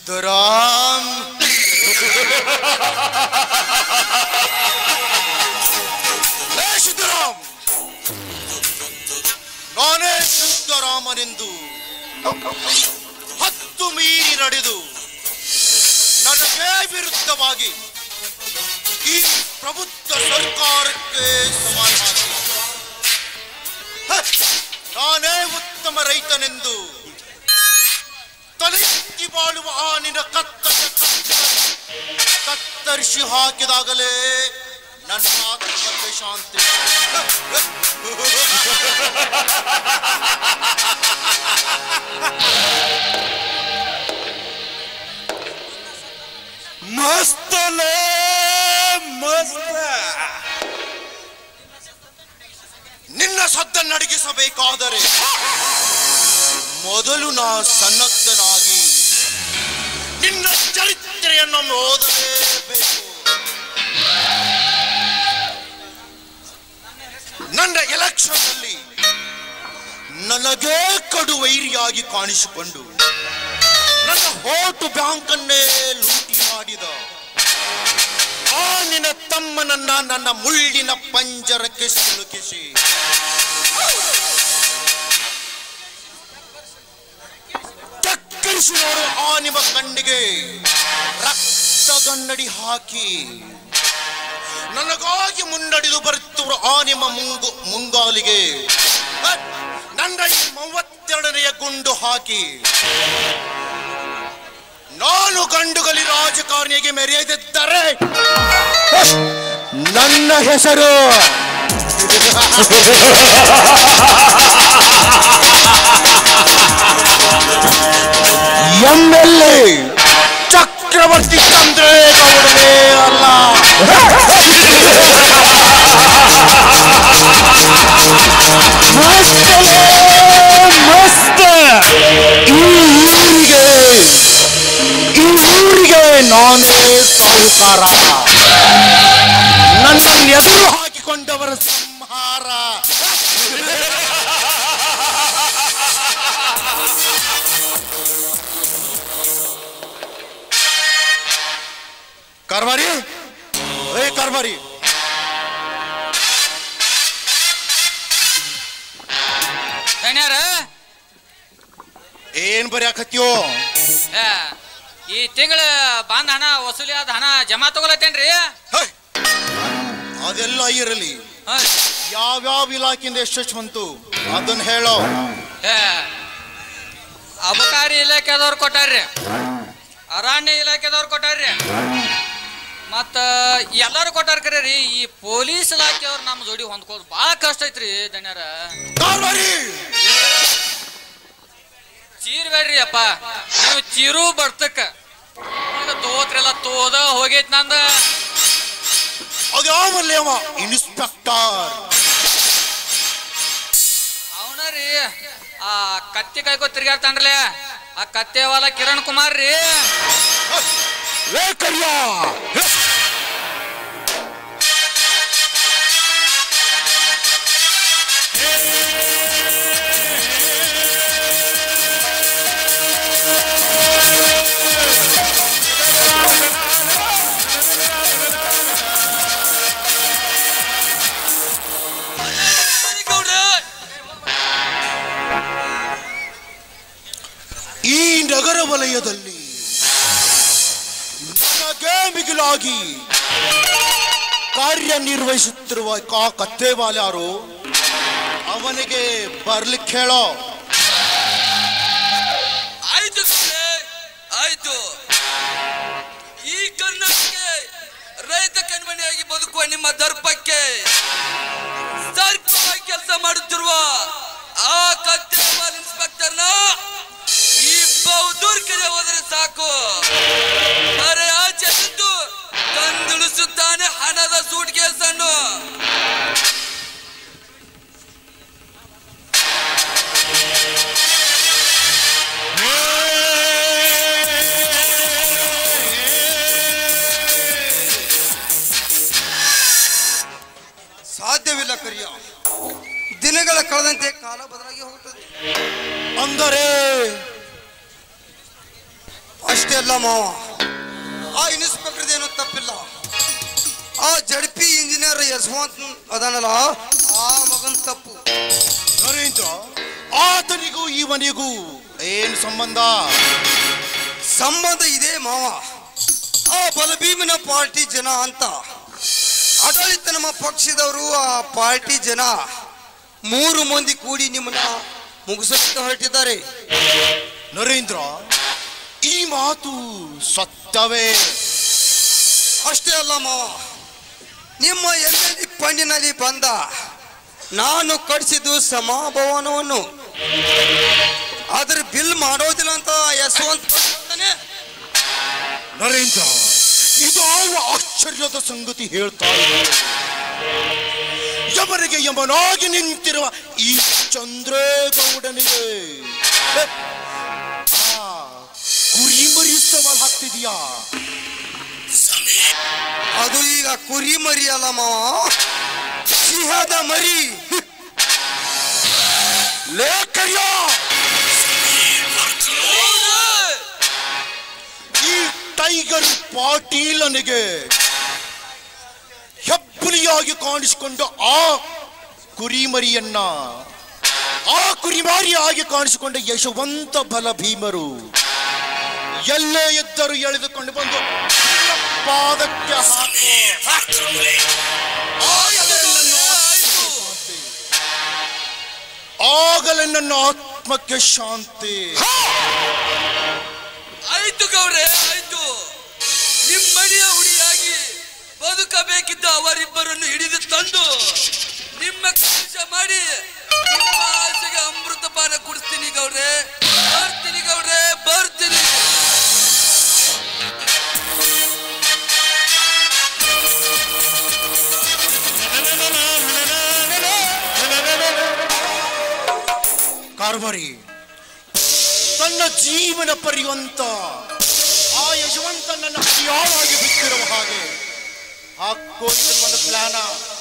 ಸಿದ್ದರಾಮ್ ಏ ಸಿದ್ದರಾಮ್ ನಾನೇ ಸಿದ್ದರಾಮನೆಂದು ಹತ್ತು ಮೀರಿ ನಡೆದು ನನಗೆ ವಿರುದ್ಧವಾಗಿ ಈ ಪ್ರಬುದ್ಧ ಸರ್ಕಾರಕ್ಕೆ ಸವಾಲ್ ಹಾಕಿ ಹ, ನಾನೇ ಉತ್ತಮ ರೈತನೆಂದು ತಲೆ ಎತ್ತಿ ಬಾಳುವ ಆ ನಿನ್ನ ಕತ್ತಲ ಕತ್ತರಿಸಿ ಹಾಕಿದಾಗಲೇ ನನ್ನ ಆತ್ಮಕ್ಕೆ ಶಾಂತಿ ಮಸ್ತಲೇ ಮಸ್ತ ನಿನ್ನ ಸದ್ದನ್ನು ಅಡಗಿಸಬೇಕಾದರೆ ಮೊದಲು ನಾ ಸನ್ನದ್ಧನಾಗಿ ನಿನ್ನ ಚರಿತ್ರೆಯನ್ನು ಓದಲೇಬೇಕು ನನ್ನ ಎಲೆಕ್ಷನ್ ಅಲ್ಲಿ ನನಗೇ ಕಡು ವೈರಿಯಾಗಿ ಕಾಣಿಸಿಕೊಂಡು ನನ್ನ ಹೋಟು ಬ್ಯಾಂಕ್ ಅನ್ನೇ ಲೂಟಿ ಮಾಡಿದ ಆ ನಿನ್ನ ತಮ್ಮನನ್ನ ನನ್ನ ಮುಳ್ಳಿನ ಪಂಜರಕ್ಕೆ ಸಿಲುಕಿಸಿ ಚಕ್ಕರಿಸಿ ನೋಡು ಆ ನಿಮ್ಮ ಕಣ್ಣಿಗೆ ರಕ್ತಗನ್ನಡಿ ಹಾಕಿ ನನಗಾಗಿ ಮುನ್ನಡೆದು ಬರುತ್ತಿರುವ ಆ ನಿಮ್ಮ ಮುಂಗು ಮುಂಗಾಲಿಗೆ ಹ, ನನ್ನ ಈ ಮೂವತ್ತೆರಡನೆಯ ಗುಂಡು ಹಾಕಿ ನಾನು ಗಂಡುಗಲಿ ರಾಜಕಾರಣಿಗೆ ಮೆರೆಯದಿದ್ದರೆ ನನ್ನ ಹೆಸರು ಎಂ ಎಲ್ ಎ ಚಕ್ರವರ್ತಿ ಚಂದ್ರೇಗೌಡನೇ ಅಲ್ಲ ಮಸ್ತಲೇ ಮಸ್ತ ಈ ಊರಿಗೆ ಈ ಊರಿಗೆ ನಾನೇ ಸಾಹುಕಾರ ನನ್ನನ್ನು ಎದುರು ಹಾಕಿಕೊಂಡವರ ಸಂಹಾರ ಕಾರ್ಬಾರಿ ಏ ಕಾರ್ಬಾರಿ ಧನ್ಯಾರ ಏನ್ ಬರೆಯಾಕತ್ತೀವೋ ಏ, ಈ ತಿಂಗಳ ಬಂದ ಹಣ ವಸೂಲಿ ಆದ ಹಣ ಜಮಾ ತಗೊಲತ್ತೇನ್ರಿ ಹೇ, ಅದೆಲ್ಲ ಇರಲಿ ಹ, ಯಾವ್ಯಾವ ಇಲಾಖೆಯಿಂದ ಎಷ್ಟೆಷ್ಟು ಬಂತು ಅದನ್ನ ಹೇಳೋ ಏ, ಅಬಕಾರಿ ಇಲಾಖೆದವ್ರು ಕೊಟ್ಟಾರ್ರಿ ಅರಣ್ಯ ಇಲಾಖೆದವ್ರು ಕೊಟ್ಟಾರ್ರಿ ಮತ್ತ ಎಲ್ಲರೂ ಕೊಟ್ಟಾರ ಕರೆ ರೀ ಈ ಪೊಲೀಸ್ ಇಲಾಖೆಯವ್ರು ನಮ್ಮ ಜೋಡಿ ಹೊಂದ್ಕೋದು ಭಾಳ ಕಷ್ಟ ಐತ್ರಿ ಧನ್ಯಾರ ಕಾರ್ಬಾರಿ ಚೀರ್ಬೇಡ್ರಿ ಅಪ್ಪ ನೀವು ಚೀರು ಬರ್ತಕ್ಕ ಈಗ ತೋತ್ರೆಲ್ಲ ತೋದ ಹೋಗೈತ್ ನಂದ ಅದು ಯಾವಲ್ಲಿ ಅವ ಇನ್ಸ್ಪೆಕ್ಟರ್ ಅವನ ರೀ ಆ ಕತ್ತಿ ಕಾಯ್ಕೋ ತಿರ್ಗಾಡ್ತಾನ್ರಲೆ ಆ ಕತ್ತೆವಾಲ ಕಿರಣ್ ಕುಮಾರ್ ರೀ ಲೇ ಕರಿಯ ಈ ನಗರ ವಲಯದಲ್ಲಿ ನನಗೆ ಮಿಗಿಲಾಗಿ ಕಾರ್ಯನಿರ್ವಹಿಸುತ್ತಿರುವ ಕಾ ಕತ್ತೇವಾಲ ಯಾರು ಅವನಿಗೆ ಬರ್ಲಿಕ್ಕೆ ಹೇಳೋ ಆಯ್ತು ಕಣೆ, ಆಯ್ತು ಈ ಕರ್ನಾಟಕಕ್ಕೆ ರೈತ ಕಣ್ಮಣಿಯಾಗಿ ಬದುಕುವ ನಿಮ್ಮ ದರ್ಪಕ್ಕೆ ಸರ್ಕಾರವಾಗಿ ಕೆಲಸ ಮಾಡುತ್ತಿರುವ ಆ ಕತ್ತೇವಾಲ್ ಇನ್ಸ್ಪೆಕ್ಟರ್ನ ಈ ಬಹುದೂರ್ಕಡೆ ಹೋದರೆ ಸಾಕು ಬರೆ ಆಚೆ ನಿಂತು ತಂದುಳಿಸುತ್ತಾನೆ ಹಣದ ಸೂಟ್ ಕೇಸನ್ನು ಸಾಧ್ಯವಿಲ್ಲ ಕರಿಯ ದಿನಗಳ ಕಳೆದಂತೆ ಕಾಲ ಬದಲಾಗಿ ಹೋಗುತ್ತದೆ ಅಂದರೆ ಅಷ್ಟೇ ಅಲ್ಲ ಮಾವ ಆ ಇನ್ಸ್ಪೆಕ್ಟರ್ ಏನು ತಪ್ಪಿಲ್ಲ ಆ ಜಡ್ಪಿ ಇಂಜಿನಿಯರ್ ಯಶವಂತ್ ಅದಾನಲ್ಲ ಆ ಮಗನ್ ತಪ್ಪು ನರೇಂದ್ರ ಆತನಿಗೂ ಇವನಿಗೂ ಏನು ಸಂಬಂಧ ಸಂಬಂಧ ಇದೆ ಮಾವ ಆ ಬಲಭೀಮನ ಪಾರ್ಟಿ ಜನ ಅಂತ ಆಡಳಿತ ನಮ್ಮ ಪಕ್ಷದವರು ಆ ಪಾರ್ಟಿ ಜನ ಮೂರು ಮಂದಿ ಕೂಡಿ ನಿಮ್ಮನ್ನ ಮುಗಿಸಲಿಕ್ಕೆ ಹೊರಟಿದ್ದಾರೆ ನರೇಂದ್ರ ಈ ಮಾತು ಸತ್ಯವೇ ಅಷ್ಟೇ ಅಲ್ಲ ಮಾವ ನಿಮ್ಮ ಎಲ್ ಎಲ್ ಫಂಡಿನಲ್ಲಿ ಬಂದ ನಾನು ಕಟ್ಸಿದ್ದು ಸಮಾಭವನವನ್ನು ಅದ್ರ ಬಿಲ್ ಮಾಡೋದಿಲ್ಲ ಅಂತ ಯಶವಂತ್ ಹೇಳ್ತಾನೆ. ನರೇಂದ್ರ ಇದಾವ ಆಶ್ಚರ್ಯದ ಸಂಗತಿ ಹೇಳ್ತಾ ಇದೆ ಯಮನಿಗೆ ಯಮನಾಗಿ ನಿಂತಿರುವ ಈ ಚಂದ್ರೇಗೌಡನಿಗೆ ಹೆ, ಆ, ಕುರಿ ಮರಿ ಸವಾಲ್ ಹಾಕ್ತಿದೀಯಾ ಅದು ಈಗ ಕುರಿ ಮರಿ ಅಲ್ಲ ಮಾವ ಸಿಂಹದ ಮರಿ ಲೇಖಯ್ಯ ಈ ಟೈಗರ್ ಪಾಟೀಲನಿಗೆ ಹೆಬ್ಬುಲಿಯಾಗಿ ಕಾಣಿಸಿಕೊಂಡ ಆ ಕುರಿಮರಿಯನ್ನ ಆ ಕುರಿಮಾರಿಯಾಗಿ ಕಾಣಿಸಿಕೊಂಡ ಯಶವಂತ ಬಲ ಭೀಮರು ಎಲ್ಲೇ ಎದ್ದರು ಎಳೆದುಕೊಂಡು ಬಂದು ನಿನ್ನ ಪಾದಕ್ಕೆ ಹಾಕುವ ಆಗಲೇ ನನ್ನ ಆತ್ಮಕ್ಕೆ ಶಾಂತಿ ಆಯ್ತು ಗೌಡ್ರೆ ಆಯ್ತು ನಿಮ್ಮನೆಯ ಹುಡಿಯಾಗಿ ಬದುಕಬೇಕಿದ್ದ ಅವರಿಬ್ಬರನ್ನು ಹಿಡಿದು ತಂದು ನಿಮ್ಮ ಕೆಲಸ ಮಾಡಿ ನಿಮ್ಮ ಆಸೆಗೆ ಅಮೃತ ಪಾನ ಕುಡಿಸ್ತೀನಿ ಗೌಡ್ರೆ ಬರ್ತೀನಿ ಗೌಡ್ರೆ ಬರ್ತೀನಿ ಕಾರ್ಬರಿ ತನ್ನ ಜೀವನ ಪರ್ಯಂತ ಆ ಯಶವಂತ ನನ್ನ ಅಡಿಯಾಳಾಗಿ ಬಿಟ್ಟಿರುವ ಹಾಗೆ ಹಾಕೋ ಇದನ್ನ ಒಂದು ಪ್ಲಾನ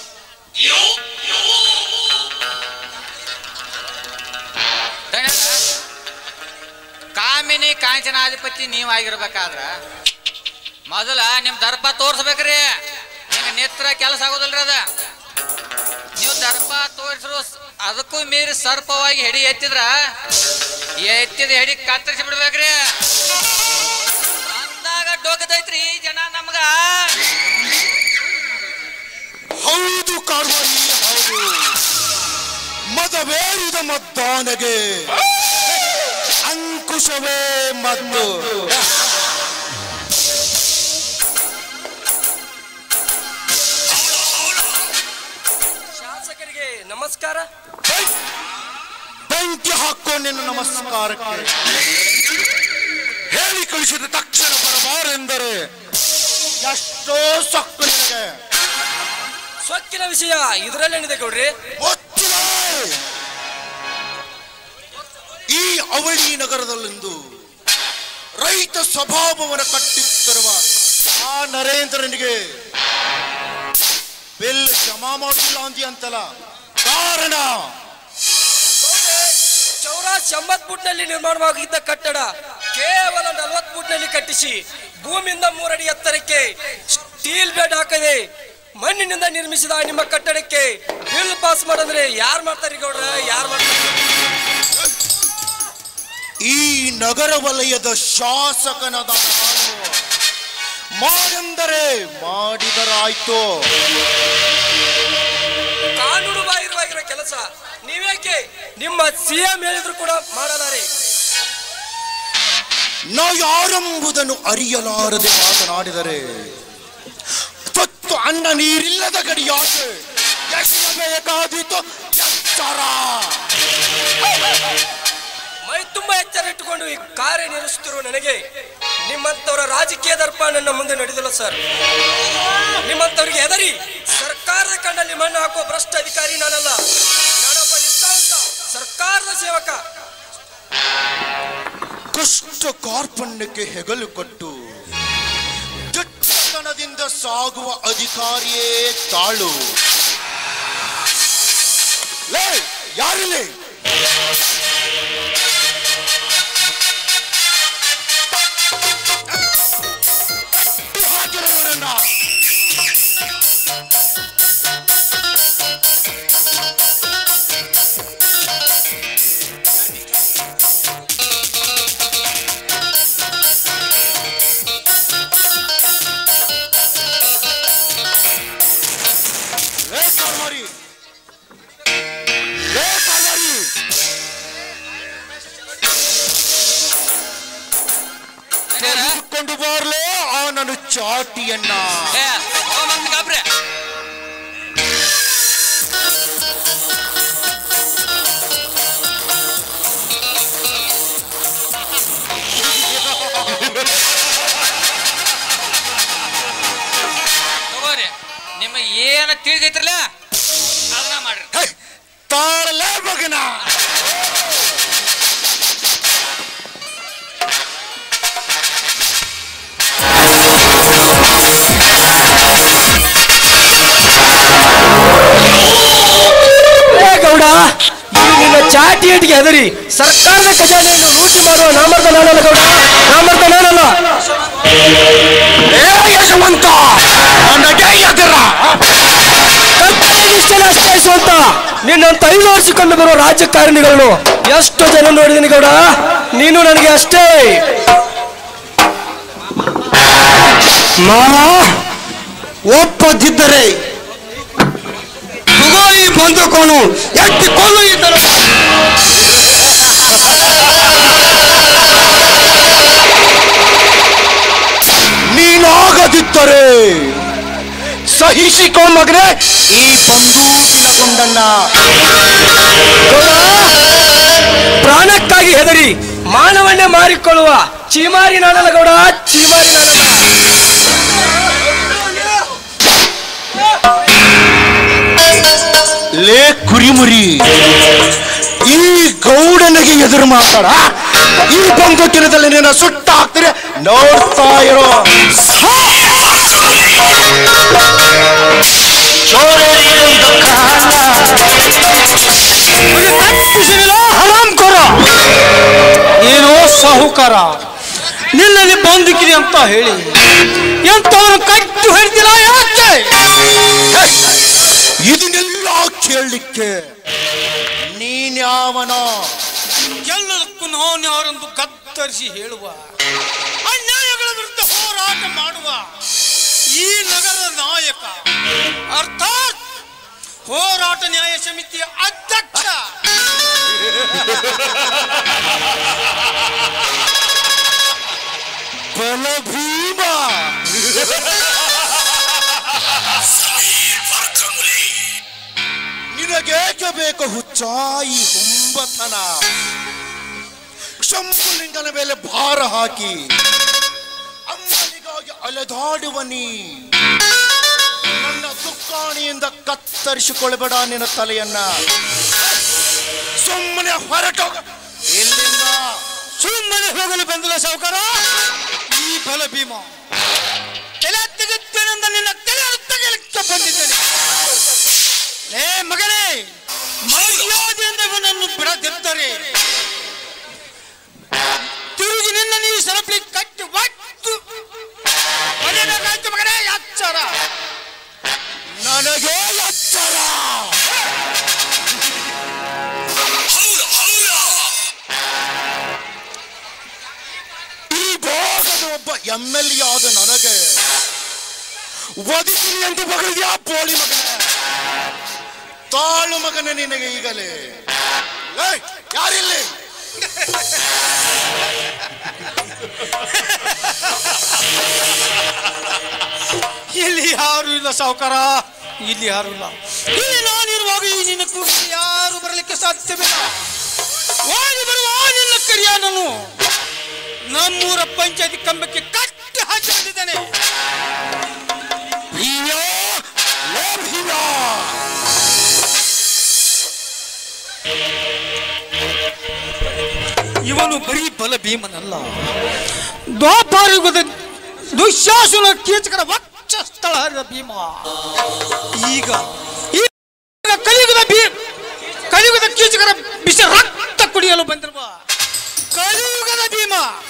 ದಣ್ಣ, ಕಾಮಿನಿ ಕಾಂಚನಾಧಿಪತಿ ನೀವು ಆಗಿರ್ಬೇಕಾದ್ರ ಮೊದಲ ನಿಮ್ ದರ್ಪ ತೋರ್ಸ್ಬೇಕ್ರಿ ಹಿಂಗ ನಿತ್ರ ಕೆಲಸ ಆಗೋದಿಲ್ರಿ ಅದ ನೀವು ದರ್ಪ ತೋರಿಸ್ರು ಅದಕ್ಕೂ ಮೀರಿ ಸರ್ಪವಾಗಿ ಹೆಡಿ ಎತ್ತಿದ್ರ ಎತ್ತಿದ ಹೆಡಿ ಕತ್ತರಿಸಿ ಬಿಡ್ಬೇಕ್ರಿ ಅಂದಾಗ ಡೋಗದೈತ್ರಿ ಈ ಜನ ನಮ್ಗ ಹೌದು ಕಾರ್ಬರಿ ಹೌದು ಮದವೇರಿದ ಮದ್ದಾನಗೆ ಅಂಕುಶವೇ ಮದ್ದು ಶಾಸಕರಿಗೆ ನಮಸ್ಕಾರ ಬೆಂಕಿ ಹಾಕೋ ನಿನ್ನ ನಮಸ್ಕಾರಕ್ಕೆ ಹೇಳಿ ಕಳಿಸಿದ ತಕ್ಷಣ ಬರಬಾರೆಂದರೆ ಎಷ್ಟೋ ಸೊಕ್ಕು ನಿನಗೆ ಸೊಕ್ಕಿನ ವಿಷಯ ಇದರಲ್ಲೇನಿದೆ ಗೌಡ್ರಿ ಗೊತ್ತಿಲ್ಲ ಈ ಅವಳಿ ನಗರದಲ್ಲಿಂದು ರೈತ ಸ್ವಭಾವವನ್ನು ಕಟ್ಟಿತ್ತರುವ ಆ ನರೇಂದ್ರನಿಗೆ ಬಿಲ್ ಜಮಾ ಮಾಡಿಲ್ಲ ಅಂದಿ ಅಂತಲ್ಲ ಕಾರಣ ಚೌರಾಸ್ ಎಂಬತ್ ಫುಟ್ನಲ್ಲಿ ನಿರ್ಮಾಣವಾಗಿದ್ದ ಕಟ್ಟಡ ಕೇವಲ ನಲವತ್ ಫುಟ್ನಲ್ಲಿ ಕಟ್ಟಿಸಿ ಭೂಮಿಯಿಂದ ಮೂರಡಿ ಎತ್ತರಕ್ಕೆ ಸ್ಟೀಲ್ ಬೆಡ್ ಹಾಕದೆ ಮಣ್ಣಿನಿಂದ ನಿರ್ಮಿಸಿದ ನಿಮ್ಮ ಕಟ್ಟಡಕ್ಕೆ ಬಿಲ್ ಪಾಸ್ ಮಾಡಂದ್ರೆ ಯಾರು ಮಾಡ್ತಾರೆ ಗೌಡ್ರ ಯಾರು ಮಾಡ್ತಾರೆ ಈ ನಗರ ವಲಯದ ಶಾಸಕನದ ನಾನು ಮಾಡೆಂದರೆ ಮಾಡಿದರಾಯ್ತು ಕಾನೂನು ಬಾಹಿರವಾಗಿರೋ ಕೆಲಸ ನೀವೇಕೆ ನಿಮ್ಮ ಸಿಎಂ ಹೇಳಿದ್ರು ಕೂಡ ಮಾಡಲಾರೆ ನಾ ಯಾರೆಂಬುದನ್ನು ಅರಿಯಲಾರದೆ ಮಾತನಾಡಿದರೆ ತೊತ್ತು ಅನ್ನ ನೀರಿಲ್ಲದ ಗಡಿಯಾಕೆ ಎಸೆಯಬೇಕಾದೀತು ಎಚ್ಚರ ಮೈ ತುಂಬಾ ಎಚ್ಚರ ಇಟ್ಟುಕೊಂಡು ಈ ಕಾರ್ಯನಿರ್ವಹಿಸುತ್ತಿರುವ ನನಗೆ ನಿಮ್ಮಂತವರ ರಾಜಕೀಯ ದರ್ಪ ನನ್ನ ಮುಂದೆ ನಡೆದಿಲ್ಲ ಸರ್ ನಿಮ್ಮಂತವರಿಗೆ ಹೆದರಿ ಸರ್ಕಾರದ ಕಣ್ಣಲ್ಲಿ ಮಣ್ಣು ಹಾಕುವ ಭ್ರಷ್ಟ ಅಧಿಕಾರಿ ನಾನಲ್ಲ ನಾನೊಬ್ಬ ನಿಷ್ಠಾವಂತ ಸರ್ಕಾರದ ಸೇವಕ ಕಷ್ಟ ಕಾರ್ಪಣ್ಯಕ್ಕೆ ಹೆಗಲು ಕೊಟ್ಟು ದಿಟ್ಟತನದಿಂದ ಸಾಗುವ ಅಧಿಕಾರಿಯೇ ತಾಳು ಲೇ ಯಾರಿಲ್ಲಿ ಕರೆದುಕೊಂಡು ಬಾರ್ಲೋ ಆ ನನ್ನ ಚಾಟಿಯನ್ನ ಏ ಹೋಗ್ ಗಾಬ್ರೆ ತಗೋರಿ ನಿಮ್ಮ ಏನ ತಿಳಿದೈತ್ರಲ್ಲ ಅದನ್ನ ಮಾಡ್ರಿ ಹೇ, ತಾಳಲೇ ಮಗನ ಏ ಗೌಡ ಈ ನಿನ್ನ ಚಾಟಿ ಏಟಿಗೆ ಹೆದರಿ ಸರ್ಕಾರದ ಖಜಾನೆಯನ್ನು ಲೂಟಿ ಮಾಡುವ ನಾಮರ್ದ ನಾನಲ್ಲ ಗೌಡ ನಾಮರ್ದ ನಾನಲ್ಲ ಏ ಯಶವಂತ ನನಗೆ ಎದುರ ಕತ್ತಲಿನಿಷ್ಟೆಲ್ಲ ಅಷ್ಟೈಸುವಂತ ನಿನ್ನಂತ ಐದು ವರ್ಷಕೊಂಡು ಬರುವ ರಾಜಕಾರಣಿಗಳನ್ನು ಎಷ್ಟು ಜನ ನೋಡಿದೀನಿ ಗೌಡ ನೀನು ನನಗೆ ಅಷ್ಟೇ ಮಾವ ಒಪ್ಪದಿದ್ದರೆ ತಗೋ ಈ ಬಂದೂಕನು ಎತ್ತಿಕೊಂಡು ಇದ್ದರು ನೀನಾಗದಿದ್ದರೆ ಸಹಿಸಿಕೋ ಮಗನೇ ಈ ಬಂದೂಕಿನ ಗುಂಡನ್ನ ಪ್ರಾಣಕ್ಕಾಗಿ ಹೆದರಿ ಮಾನವನ್ನೇ ಮಾರಿಕೊಳ್ಳುವ ಚೀಮಾರಿ ನಾನಲ್ಲ ಗೌಡ ಚೀಮಾರಿ ನಾನಲ್ಲ ಲೇ ಕುರಿಮುರಿ ಈ ಗೌಡನಿಗೆ ಎದುರು ಮಾತಾಡ ಈ ಬಂದೂಕಿನದಲ್ಲಿ ನಿನ್ನ ಸುಟ್ಟ ಹಾಕ್ತೀರಿ ನೋಡ್ತಾ ಇರೋ ಏನೋ ಸಾಹುಕಾರ ನಿನ್ನಲ್ಲಿ ಬಂದಿಕ್ಕಿದೆ ಅಂತ ಹೇಳಿ ಎಂತವನು ಕಟ್ಟು ಹಿಡ್ದಿಲ್ಲ ಯಾಕೆ ಇದನ್ನೆಲ್ಲ ಕೇಳಲಿಕ್ಕೆ ನೀನ್ಯಾವನೋ ಎಲ್ಲದಕ್ಕೂ ನಾನು ಯಾರೆಂದು ಗದ್ದರಿಸಿ ಹೇಳುವ ಅನ್ಯಾಯಗಳ ವಿರುದ್ಧ ಹೋರಾಟ ಮಾಡುವ ಈ ನಗರದ ನಾಯಕ ಅರ್ಥಾತ್ ಹೋರಾಟ ನ್ಯಾಯ ಸಮಿತಿಯ ಅಧ್ಯಕ್ಷ ಬಲಭೀಮ ನಿನಗೇಕೆ ಬೇಕು ಹುಚ್ಚ ಈ ಹುಂಬತನ ಶಂಭುಲಿಂಗನ ಮೇಲೆ ಭಾರ ಹಾಕಿ ಅಮ್ಮನಿಗಾಗಿ ಅಲೆದಾಡುವ ನೀ ನನ್ನ ದುಕ್ಕಾಣಿಯಿಂದ ಕತ್ತರಿಸಿಕೊಳ್ಳಬೇಡ ನಿನ್ನ ತಲೆಯನ್ನ ಸುಮ್ಮನೆ ಹೊರಟೋಗ ಇಲ್ಲಿಂದ ಸುಮ್ಮನೆ ಹೋಗಲು ಬಂದಿಲ್ಲ ಸಾವುಕಾರ ಈ ಬಲ ಭೀಮ ತಲೆ ತೆಗೆತ್ತೇನೆಂದ ನಿನ್ನ ತಲೆ ತೆಗೆಯಲಿಕ್ಕೆ ಬಂದಿದ್ದೇನೆ ಏ ಮಗನೇ ಮರ್ಯಾದೆಯಿಂದ ಇವನನ್ನು ಬಿಡದಿದ್ದರೆ ತಿರುಗಿ ನಿನ್ನ ನೀವು ಸರಪಳಿ ಕಟ್ಟಿ ಒಟ್ಟು ಹೊಡೆಯಬೇಕಾಯ್ತು ಮಗನೇ ಎಚ್ಚರ ನನಗೆ ಎಚ್ಚರ ಈ ಭಾಗದ ಒಬ್ಬ ಎಂ ಎಲ್ ಎ ಆದ ನನಗೆ ಒದಿತೀನಿ ಅಂತ ಮಗಳಿದ್ಯಾ ಪೋಳಿ ಮಗನೇ ತಾಳು ಮಗನೇ ನಿನಗೆ ಈಗಲೇ ಏಯ್, ಯಾರಿಲ್ಲಿ ಇಲ್ಲಿ ಯಾರು ಇಲ್ಲ ಸಾವುಕಾರ ಇಲ್ಲಿ ಯಾರು ಇಲ್ಲ ಇಲ್ಲಿ ನಾನಿರುವಾಗ ಈ ನಿನ್ನ ಕೂಗಿಗೆ ಯಾರು ಬರಲಿಕ್ಕೆ ಸಾಧ್ಯವಿಲ್ಲ ಓಡಿ ಬರುವ ಆ ನಿನ್ನ ಕರಿಯ ನಾನು ನಮ್ಮೂರ ಪಂಚಾಯತಿ ಕಂಬಕ್ಕೆ ಕಟ್ಟಿ ಹಾಕಿ ಬಂದಿದ್ದೇನೆ ಭೀಮ ಲೇ ಭೀಮ ಇವನು ಬರೀ ಬಲ ಭೀಮನಲ್ಲ ದ್ವಾಪಾರಯುಗದ ದುಶ್ಯಾಸನ ಕೀಚಕರ ವಕ್ಷಸ್ಥಳ ಹರಿದ ಭೀಮ ಈಗ ಈಗ ಕಲಿಯುಗದ ಭೀ ಕಲಿಯುಗದ ಕೀಚಕರ ಬಿಸಿ ರಕ್ತ ಕುಡಿಯಲು ಬಂದಿರುವ ಕಲಿಯುಗದ ಭೀಮ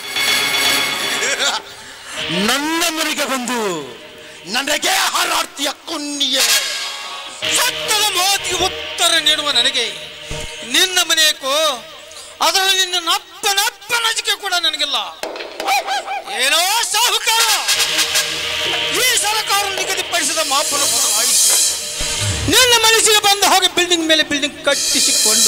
ನನ್ನ ಮನೆಗೆ ಬಂದು ನನಗೆ ಹಾರಾಡ್ತೀಯ ಕುನ್ನಿಯೇ ಸತ್ಯದ ಮಾತಿಗೆ ಉತ್ತರ ನೀಡುವ ನನಗೆ ನಿನ್ನ ಮನೆಯಕ್ಕೂ ಅದರಲ್ಲಿ ನಿನ್ನ ಅಪ್ಪನ ಅಪ್ಪನಜಿಕೆ ಕೂಡ ನನಗಿಲ್ಲ ಏನೋ ಸಾಹುಕಾರ ಈ ಸರ್ಕಾರ ನಿಗದಿಪಡಿಸಿದ ಮಾಪನ ಬದಲಾಯಿಸಿ ನಿನ್ನ ಮನಸ್ಸಿಗೆ ಬಂದ ಹಾಗೆ ಬಿಲ್ಡಿಂಗ್ ಮೇಲೆ ಬಿಲ್ಡಿಂಗ್ ಕಟ್ಟಿಸಿಕೊಂಡು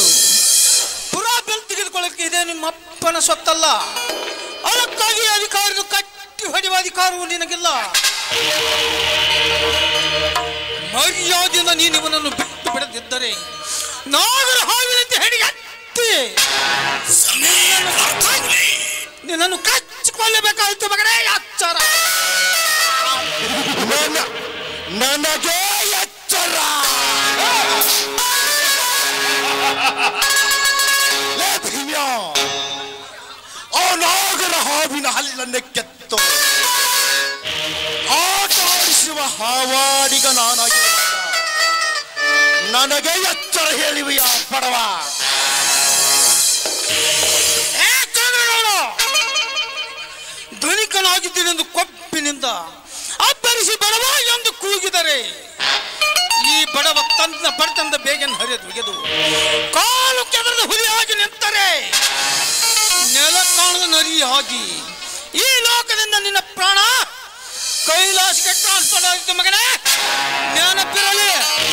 ಪುರಾ ಬಿಲ್ ತೆಗೆದುಕೊಳ್ಳಕ್ಕೆ ಇದೆ ನಿಮ್ಮ ಅಪ್ಪನ ಸೊತ್ತಲ್ಲ ಅದಕ್ಕಾಗಿ ಅಧಿಕಾರಿಗಳು ಕಟ್ಟಿ ಕಟ್ಟಿ ಹೊಡೆಯುವ ಅಧಿಕಾರವು ನಿನಗಿಲ್ಲ ಮರ್ಯಾದೆಯಿಂದ ನೀನು ಇವನನ್ನು ಬಿಟ್ಟು ಬಿಡದಿದ್ದರೆ ನಾಗರ ಹಾವಿನಂತೆ ಹೆಡಿಗಟ್ಟಿ ನಿನ್ನನ್ನು ಕಚ್ಚಿಕೊಳ್ಳಬೇಕಾಯಿತು ಮಗನೇ ಅಚ್ಚರ ನನ್ನ- ನನಗೆ ಎಚ್ಚರ ಲೇ ಭೀಮ್ಯ, ಆ ನಾಗರ ಹಾವಿನ ಹಲ್ಲನ್ನೇ ಕೆತ್ತು ಆಟ ಆಡಿಸುವ ಹಾವಾಡಿಗ ನಾನಾಗಿರುವಾಗ ನನಗೆ ಎಚ್ಚರ ಹೇಳಿವೆಯ ಪಡವ ಏ ಚಂದ್ರಗೌಡ ಧನಿಕನಾಗಿದ್ದೀನೆಂದು ಕೊಬ್ಬಿನಿಂದ ಅಬ್ಬರಿಸಿ ಬಡವ ಎಂದು ಕೂಗಿದರೆ ಈ ಬಡವ ತನ್ನ ಬಡತನದ ಬೇಗನ್ ಹರಿಯದು ಒಗೆದು ಕಾಲು ಕೆದರದ ಹುಲಿಯಾಗಿ ನಿಂತರೆ ನೆಲ ಕಾಣದ ನರಿಯಾಗಿ ಈ ಲೋಕದಿಂದ ನಿನ್ನ ಪ್ರಾಣ ಕೈಲಾಸಕ್ಕೆ ಟ್ರಾನ್ಸ್ಫರ್ ಆಗಿತ್ತು ಮಗನೇ ನೆನಪಿರಲಿ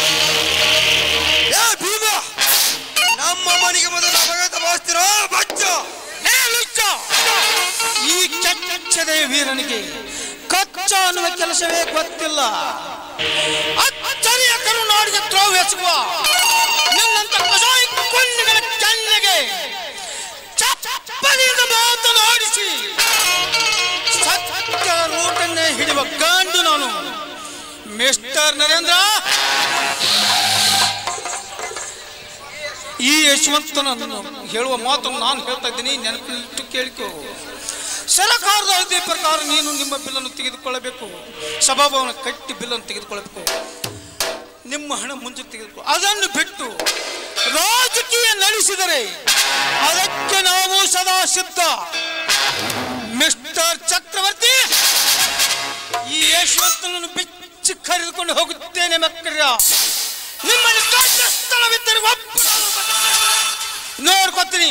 ಏ ಭೀಮ ನಮ್ಮ ಮನೆಗೆ ಮೊದಲು ಅಪಘಾತ ತಪಾಸ್ತಿರೋ ಬಚ್ಚ ಏ ಲುಚ್ಚ! ಈ ಕೆಚ್ಚದೆ ವೀರನಿಗೆ ಕಚ್ಚ ಅನ್ನುವ ಕೆಲಸವೇ ಗೊತ್ತಿಲ್ಲ ಅಚ್ಚರಿಯ ಕರುನಾಡಿಗೆ ದ್ರೋಹ ಎಸಗುವ ನಿನ್ನಂತ ಕಸಾಯಿ ಕೊಂಡಿಗಳ ಕೆನ್ನೆಗೆ ಚಪ್ಪಲಿಯಿಂದ ಮಾತನಾಡಿಸಿ ಸತ್ಯ ರೂಟನ್ನೇ ಹಿಡಿಯುವ ಗಂಡು ನಾನು ಮಿಸ್ಟರ್ ನರೇಂದ್ರ ಈ ಯಶವಂತನನ್ನು ಹೇಳುವ ಮಾತನ್ನು ನಾನು ಹೇಳ್ತಾ ಇದ್ದೀನಿ ನೆನಪಿಟ್ಟು ಕೇಳಿಕೋ ಸರ್ಕಾರದ ಅವಧಿ ಪ್ರಕಾರ ನೀನು ನಿಮ್ಮ ಬಿಲ್ಲನ್ನು ತೆಗೆದುಕೊಳ್ಳಬೇಕು ಸಭಾಭವನ ಕಟ್ಟಿ ಬಿಲ್ಲನ್ನು ತೆಗೆದುಕೊಳ್ಳಬೇಕು ನಿಮ್ಮ ಹಣ ಮುಂಚೆ ತೆಗೆದುಕೊ ಅದನ್ನು ಬಿಟ್ಟು ರಾಜಕೀಯ ನಡೆಸಿದರೆ ಅದಕ್ಕೆ ನಾವು ಸದಾ ಸಿದ್ಧ ಮಿಸ್ಟರ್ ಚಕ್ರವರ್ತಿ ಈ ಯಶವಂತನನ್ನು ಬಿಚ್ಚಿ ಕರೆದುಕೊಂಡು ಹೋಗುತ್ತೇನೆ ಮಕ್ಕಳ ನಿಮ್ಮಲ್ಲಿ ದೊಡ್ಡ ಸ್ಥಳವಿದ್ದರೆ ಒಬ್ಬನಾದರೂ ಬನ್ನಿ. ನೋಡ್ಕೊತೀನಿ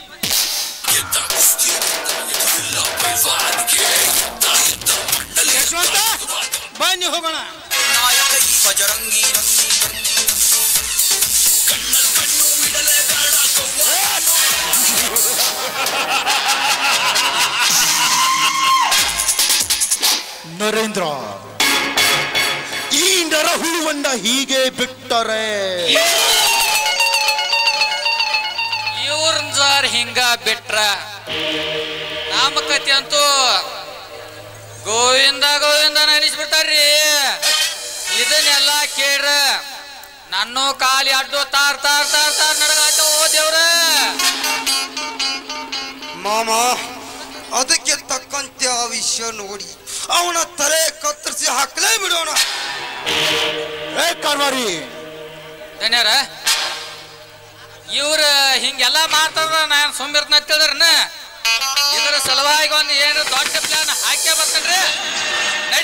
ಯಶವಂತ ಬನ್ನಿ ಹೋಗೋಣ ನರೇಂದ್ರ ಈ ನರಹುಳುವನ್ನ ಹೀಗೆ ಬಿಟ್ಟರೆ ಇವ್ರನ್ ಸಾರ್ ಹಿಂಗ ಬಿಟ್ರ ನಾಮಕತಿ ಅಂತೂ ಗೋವಿಂದ ಗೋವಿಂದ ಅನಿಸ್ಬಿಡ್ತಾರ್ರಿ ಇದನ್ನೆಲ್ಲ ಕೇಳ್ರ ನನ್ನೂ ಕಾಲಿ ಅಡ್ಡು ತಾರ್ ತಾರ್ ತಾರ್ ತಾರ್ ನಡಗಾಯ್ತು ಓ ದೇವ್ರ ಮಾಮ ಅದಕ್ಕೆ ತಕ್ಕಂತೆ ಆ ವಿಷಯ ನೋಡಿ ಅವನ ತಲೆ ಕತ್ತರಿಸಿ ಹಾಕಲೇ ಬಿಡೋಣ ಏ ಕಾರ್ವಾರಿ ಧನ್ಯರ ಇವ್ರ ಹಿಂಗೆಲ್ಲ ಮಾಡ್ತಾರ ನಾನು ಸುಮ್ಮಿರ್ತನ ತಿಳಿದ್ರನ ಇದರ ಸಲುವಾಗಿ ಒಂದು ಏನು ದೊಡ್ಡ ಪ್ಲಾನ್ ಹಾಕೇ ಬರ್ತೇನ್ರಿ